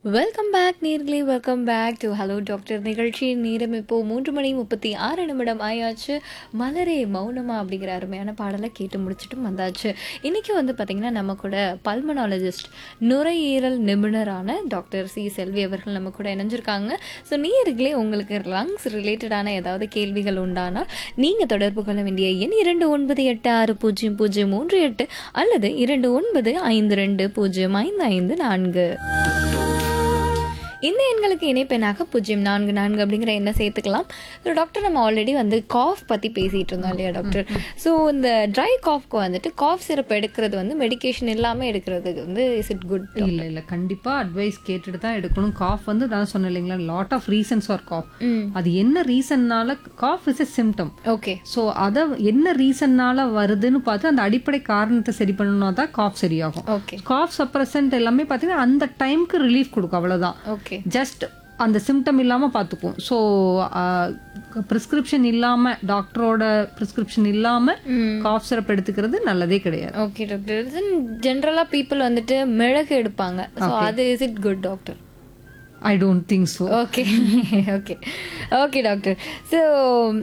welcome back நேர்களே welcome back to hello doctor நிகழ்ச்சி நேரம் இப்போ மூன்று மணி முப்பத்தி ஆறு நிமிடம் ஆயாச்சு மலரே மௌனமா அப்படிங்கிற அருமையான பாடலை கேட்டு முடிச்சுட்டு வந்தாச்சு இன்னைக்கு வந்து பார்த்திங்கன்னா நம்ம கூட பல்மனாலஜிஸ்ட் நுரையீரல் நிபுணரான டாக்டர் சி செல்வி அவர்கள் நம்ம கூட இணைஞ்சிருக்காங்க ஸோ நேர்களே உங்களுக்கு லங்ஸ் ரிலேட்டடான ஏதாவது கேள்விகள் உண்டானால் நீங்கள் தொடர்பு கொள்ள வேண்டிய எண் இரண்டு ஒன்பது எட்டு ஆறு பூஜ்ஜியம் பூஜ்ஜியம் மூன்று எட்டு அல்லது இரண்டு ஒன்பது ஐந்து ரெண்டு பூஜ்ஜியம் ஐந்து ஐந்து நான்கு இந்த எண்களுக்கு இணைப்பெண்ணாக பூஜ்ஜியம் நான்கு நான்கு அப்படிங்கிற எண்ணை சேர்த்துக்கலாம் ஸோ டாக்டர் நம்ம ஆல்ரெடி வந்து காஃப் பற்றி பேசிகிட்டு இருந்தோம் இல்லையா டாக்டர் ஸோ இந்த ட்ரை காஃப்க்கு வந்துட்டு காஃப் சிரப் எடுக்கிறது வந்து மெடிகேஷன் இல்லாமல் எடுக்கிறதுக்கு வந்து இஸ் இட் குட் இல்ல இல்ல கண்டிப்பா அட்வைஸ் கேட்டுட்டு தான் எடுக்கணும் காஃப் வந்து நான் சொன்னேன் இல்லைங்களா lot of reasons are cough அது என்ன ரீசன்னால cough is a symptom okay so அதை என்ன ரீசன்னால வருதுன்னு பார்த்து அந்த அடிப்படை காரணத்தை சரி பண்ணணும்னா தான் காஃப் சரியாகும் ஓகே காஃப் சப்ரசன்ட் எல்லாமே பார்த்தீங்கன்னா அந்த டைம்க்கு ரிலீஃப் கொடுக்கும் அவ்வளவுதான் ஓகே ஜஸ்ட் அந்த சிம்டம் இல்லாம பார்த்துக்கும் ஸோ ப்ரிஸ்கிரிப்ஷன் இல்லாம டாக்டரோட ப்ரிஸ்கிரிப்ஷன் இல்லாம காஃப் சிரப் எடுத்துக்கிறது நல்லதே கிடையாது ஓகே டாக்டர் ஜென்ரலாக பீப்புள் வந்துட்டு மிளகு எடுப்பாங்க ஸோ அது is it good doctor I don't think so okay okay okay doctor so